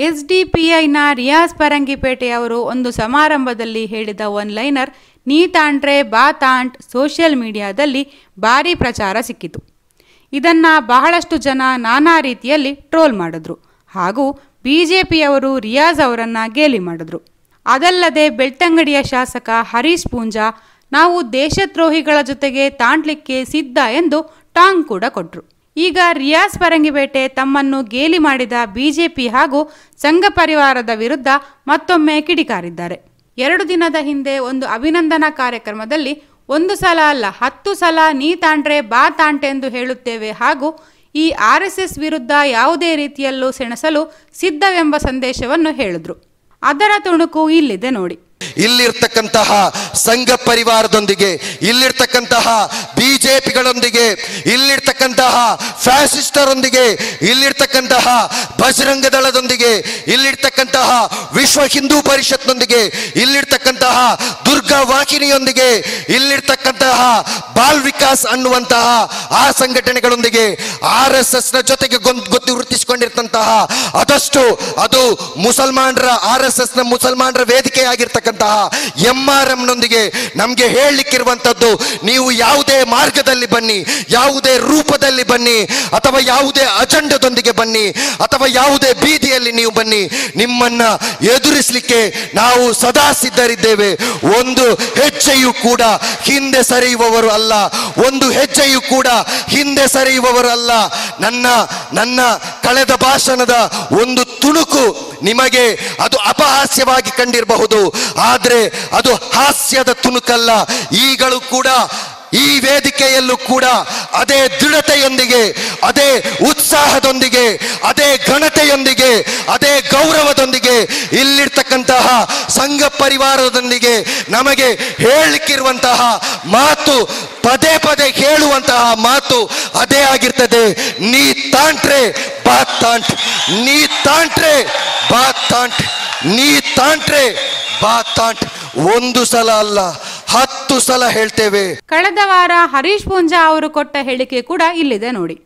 ಎಸ್ಡಿಪಿಐನ ರಿಯಾಜ್ ಪರಂಗಿಪೇಟೆ ಅವರು ಒಂದು ಸಮಾರಂಭದಲ್ಲಿ ಹೇಳಿದ ಒನ್ ಲೈನರ್ ನೀ ತಾಂಟ್ರೆ ಬಾ ತಾಂಟ್ ಸೋಷಿಯಲ್ ಮೀಡಿಯಾದಲ್ಲಿ ಭಾರಿ ಪ್ರಚಾರ ಸಿಕ್ಕಿತು ಇದನ್ನ ಬಹಳಷ್ಟು ಜನ ನಾನಾ ರೀತಿಯಲ್ಲಿ ಟ್ರೋಲ್ ಮಾಡಿದ್ರು ಹಾಗೂ ಬಿಜೆಪಿಯವರು ರಿಯಾಜ್ ಅವರನ್ನ ಗೇಲಿ ಮಾಡಿದ್ರು ಅದಲ್ಲದೆ ಬೆಳ್ತಂಗಡಿಯ ಶಾಸಕ ಹರೀಶ್ ಪೂಂಜಾ ನಾವು ದೇಶದ್ರೋಹಿಗಳ ಜೊತೆಗೆ ತಾಂಡ್ಲಿಕ್ಕೆ ಸಿದ್ಧ ಎಂದು ಟಾಂಗ್ ಕೂಡ ಕೊಟ್ರು ಈಗ ರಿಯಾಜ್ ಪರಂಗಿಪೇಟೆ ತಮ್ಮನ್ನು ಗೇಲಿ ಮಾಡಿದ ಬಿಜೆಪಿ ಹಾಗೂ ಸಂಘ ಪರಿವಾರದ ವಿರುದ್ಧ ಮತ್ತೊಮ್ಮೆ ಕಿಡಿಕಾರಿದ್ದಾರೆ ಎರಡು ದಿನದ ಹಿಂದೆ ಒಂದು ಅಭಿನಂದನಾ ಕಾರ್ಯಕ್ರಮದಲ್ಲಿ ಒಂದು ಸಲ ಅಲ್ಲ ಹತ್ತು ಸಲ ನೀ ತಾಂಡ್ರೆ ಬಾ ತಾಂಟೆ ಎಂದು ಹೇಳುತ್ತೇವೆ ಹಾಗೂ ಈ ಆರ್ ಎಸ್ ಎಸ್ ವಿರುದ್ಧ ಯಾವುದೇ ರೀತಿಯಲ್ಲೂ ಸೆಣಸಲು ಸಿದ್ಧವೆಂಬ ಸಂದೇಶವನ್ನು ಹೇಳಿದ್ರು ಅದರ ತುಣುಕು ಇಲ್ಲಿದೆ ನೋಡಿ ಇಲ್ಲಿರ್ತಕ್ಕಂತಹ ಸಂಘ ಪರಿವಾರದೊಂದಿಗೆ ಇಲ್ಲಿರ್ತಕ್ಕಂತಹ ಬಿಜೆಪಿಗಳೊಂದಿಗೆ ಇಲ್ಲಿರ್ತಕ್ಕಂತಹ ಫ್ಯಾಸಿಸ್ಟರೊಂದಿಗೆ ಇಲ್ಲಿರ್ತಕ್ಕಂತಹ ಬಜರಂಗ ದಳದೊಂದಿಗೆ ಇಲ್ಲಿರ್ತಕ್ಕಂತಹ ವಿಶ್ವ ಹಿಂದೂ ಪರಿಷತ್ನೊಂದಿಗೆ ಇಲ್ಲಿರ್ತಕ್ಕಂತಹ ದುರ್ಗಾ ವಾಹಿನಿಯೊಂದಿಗೆ ಇಲ್ಲಿರ್ತಕ್ಕಂತಹ ಬಾಲ್ ವಿಕಾಸ್ ಅನ್ನುವಂತಹ ಆ ಸಂಘಟನೆಗಳೊಂದಿಗೆ ಆರ್ ಎಸ್ ಎಸ್ ನ ಜೊತೆಗೆ ಗೊಂದ್- ಗೊತ್ತಿ ಗುರುತಿಸಿಕೊಂಡಿರ್ತಂತಹ ಅದಷ್ಟು ಅದು ಮುಸಲ್ಮಾನರ ಆರ್ ಎಸ್ ಎಸ್ ನ ಮುಸಲ್ಮಾನರ ವೇದಿಕೆ ಆಗಿರ್ತಕ್ಕಂತಹ ಎಂ ಆರ್ ಎಂ ನೊಂದಿಗೆ ನಮ್ಗೆ ಹೇಳಲಿಕ್ಕಿರುವಂತದ್ದು ನೀವು ಯಾವುದೇ ಮಾರ್ಗದಲ್ಲಿ ಬನ್ನಿ ಯಾವುದೇ ರೂಪದಲ್ಲಿ ಬನ್ನಿ ಅಥವಾ ಯಾವುದೇ ಅಜೆಂಡದೊಂದಿಗೆ ಬನ್ನಿ ಅಥವಾ ಯಾವುದೇ ಬೀದಿಯಲ್ಲಿ ನೀವು ಬನ್ನಿ ನಿಮ್ಮನ್ನ ಎದುರಿಸಲಿಕ್ಕೆ ನಾವು ಸದಾ ಸಿದ್ಧರಿದ್ದೇವೆ ಒಂದು ಹೆಜ್ಜೆಯೂ ಕೂಡ ಹಿಂದೆ ಸರಿಯುವವರು ಅಲ್ಲ ಒಂದು ಹೆಜ್ಜೆಯೂ ಕೂಡ ಹಿಂದೆ ಸರಿಯುವವರು ಅಲ್ಲ ನನ್ನ ನನ್ನ ಕಳೆದ ಭಾಷಣದ ಒಂದು ತುಣುಕು ನಿಮಗೆ ಅದು ಅಪಹಾಸ್ಯವಾಗಿ ಕಂಡಿರಬಹುದು ಆದ್ರೆ ಅದು ಹಾಸ್ಯದ ತುಣುಕಲ್ಲ ಈಗಳು ಕೂಡ ಈ ವೇದಿಕೆಯಲ್ಲೂ ಕೂಡ ಅದೇ ದೃಢತೆಯೊಂದಿಗೆ ಅದೇ ಉತ್ಸಾಹದೊಂದಿಗೆ ಅದೇ ಘನತೆಯೊಂದಿಗೆ ಅದೇ ಗೌರವದೊಂದಿಗೆ ಇಲ್ಲಿರ್ತಕ್ಕಂತಹ ಸಂಘ ಪರಿವಾರದೊಂದಿಗೆ ನಮಗೆ ಹೇಳಲಿಕ್ಕಿರುವಂತಹ ಮಾತು ಪದೇ ಪದೇ ಹೇಳುವಂತಹ ಮಾತು ಅದೇ ಆಗಿರ್ತದೆ ನೀ ತಾಂಟ್ರೆ ಬಾ ತಾಂಟ್ ನೀ ತಾಂಟ್ರೆ ಬಾ ತಾಂಟ್ ನೀ ತಾಂಟ್ರೆ ಬಾ ತಾಂಟ್ ಒಂದು ಸಲ ಅಲ್ಲ ಹತ್ತು ಸಲ ಹೇಳ್ತೇವೆ ಕಳೆದ ವಾರ ಹರೀಶ್ ಪೂಂಜಾ ಅವರು ಕೊಟ್ಟ ಹೇಳಿಕೆ ಕೂಡ ಇಲ್ಲಿದೆ ನೋಡಿ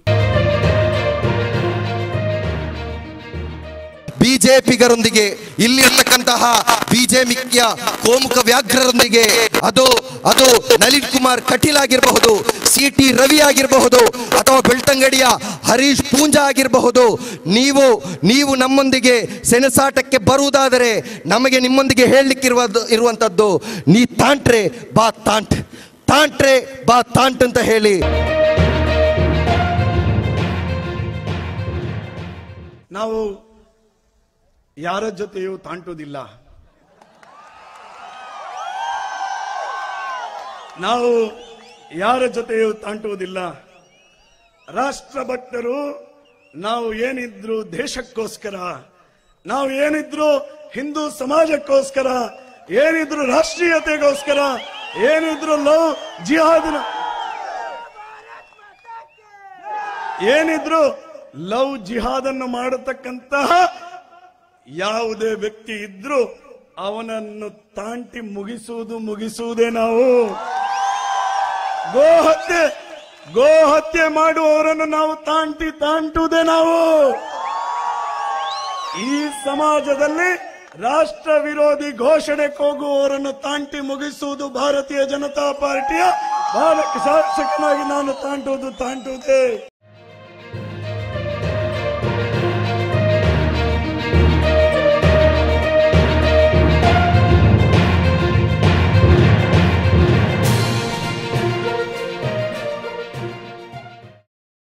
ಬಿಜೆಪಿಗರೊಂದಿಗೆ ಇಲ್ಲಿರ್ತಕ್ಕಂತಹ ಬಿಜೆಪಿಯ ಕೋಮುಖ ವ್ಯಾಘ್ರರೊಂದಿಗೆ ಅದು ಅದು ನಳಿನ್ ಕುಮಾರ್ ಕಟೀಲ್ ಆಗಿರಬಹುದು ಸಿ ಟಿ ರವಿ ಆಗಿರಬಹುದು ಅಥವಾ ಬೆಳ್ತಂಗಡಿಯ ಹರೀಶ್ ಪೂಂಜಾ ಆಗಿರಬಹುದು ನೀವು ನೀವು ನಮ್ಮೊಂದಿಗೆ ಸೆಣಸಾಟಕ್ಕೆ ಬರುವುದಾದರೆ ನಮಗೆ ನಿಮ್ಮೊಂದಿಗೆ ಹೇಳಲಿಕ್ಕಿರುವ ಇರುವಂತದ್ದು ನೀ ತಾಂಟ್ರೆ ಬಾ ತಾಂಟ್ ತಾಂಟ್ರೆ ಬಾ ತಾಂಟ್ ಅಂತ ಹೇಳಿ ನಾವು ಯಾರ ಜೊತೆಯೂ ತಾಂಟುವುದಿಲ್ಲ ನಾವು ಯಾರ ಜೊತೆಯೂ ತಾಂಟುವುದಿಲ್ಲ ರಾಷ್ಟ್ರಭಕ್ತರು ನಾವು ಏನಿದ್ರು ದೇಶಕ್ಕೋಸ್ಕರ ನಾವು ಏನಿದ್ರು ಹಿಂದೂ ಸಮಾಜಕ್ಕೋಸ್ಕರ ಏನಿದ್ರು ರಾಷ್ಟ್ರೀಯತೆಗೋಸ್ಕರ ಏನಿದ್ರು ಲವ್ ಜಿಹಾದಿನ ಏನಿದ್ರು ಲವ್ ಜಿಹಾದನ್ನು ಮಾಡತಕ್ಕಂತಹ ಯಾವುದೇ ವ್ಯಕ್ತಿ ಇದ್ರೂ ಅವನನ್ನು ತಾಂಟಿ ಮುಗಿಸುವುದು ಮುಗಿಸುವುದೇ ನಾವು ಗೋ ಹತ್ಯೆ ಗೋ ಹತ್ಯೆ ಮಾಡುವವರನ್ನು ನಾವು ತಾಂಟಿ ತಾಂಟುವುದೇ ನಾವು ಈ ಸಮಾಜದಲ್ಲಿ ರಾಷ್ಟ್ರ ವಿರೋಧಿ ಘೋಷಣೆ ಹೋಗುವವರನ್ನು ತಾಂಟಿ ಮುಗಿಸುವುದು ಭಾರತೀಯ ಜನತಾ ಪಾರ್ಟಿಯ ಬಾಲಕ ಶಾಸಕನಾಗಿ ನಾನು ತಾಂಟುವುದು ತಾಂಟುವುದೇ